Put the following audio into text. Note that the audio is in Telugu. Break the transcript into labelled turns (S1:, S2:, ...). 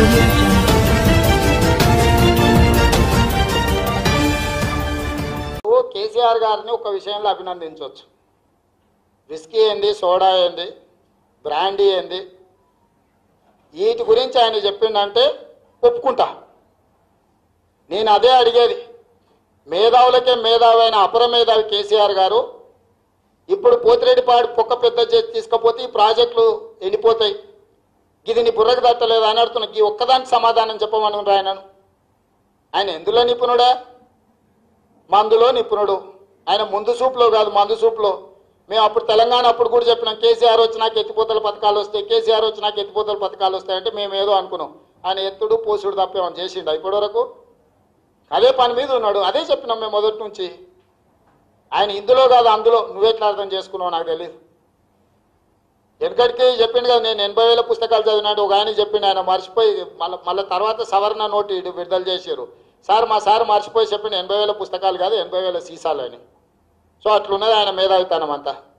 S1: ఓ కేసీఆర్ గారిని ఒక విషయంలో అభినందించవచ్చు విస్కీ ఏంది సోడా ఏంది బ్రాండీ ఏంది వీటి గురించి ఆయన చెప్పిండంటే ఒప్పుకుంటా నేను అదే అడిగేది మేధావులకే మేధావి అయిన అపర మేధావి కేసీఆర్ గారు ఇప్పుడు పోతిరెడ్డిపాడు పొక్క పెద్ద చేసి తీసుకపోతే ఈ ప్రాజెక్టులు ఎండిపోతాయి ఇది నీ బుర్రకు దట్టలేదు అని అడుగుతున్నా ఈ ఒక్కదానికి సమాధానం చెప్పమని ఆయనను ఆయన ఎందులో నిపుణుడా మందులో నిపుణుడు ఆయన ముందు సూపులో కాదు మందు సూపులో మేము అప్పుడు తెలంగాణ అప్పుడు కూడా చెప్పినాం కేసీఆర్ వచ్చినాక ఎత్తిపోతల పథకాలు వస్తాయి కేసీఆర్ వచ్చినాక ఎత్తిపోతల పథకాలు వస్తాయంటే మేము ఏదో అనుకున్నాం ఆయన ఎత్తుడు పోసుడు తప్ప ఏమైనా చేసిండు ఇప్పటి వరకు అదే పని మీద ఉన్నాడు అదే చెప్పినాం మేము మొదటి నుంచి ఆయన ఇందులో కాదు అందులో నువ్వెట్లా అర్థం చేసుకున్నావు నాకు తెలియదు ఎందుకంటే చెప్పిండు కదా నేను ఎనభై వేల పుస్తకాలు చదివినాడు ఒక ఆయన చెప్పిండు ఆయన మర్చిపోయి మళ్ళీ మళ్ళీ తర్వాత సవరణ నోటు ఇటు విడుదల చేశారు సార్ మా సార్ మర్చిపోయి చెప్పిండు ఎనభై వేల పుస్తకాలు కాదు ఎనభై వేల సీసాలు అని సో అట్లున్నది ఆయన మేధావితనం అంతా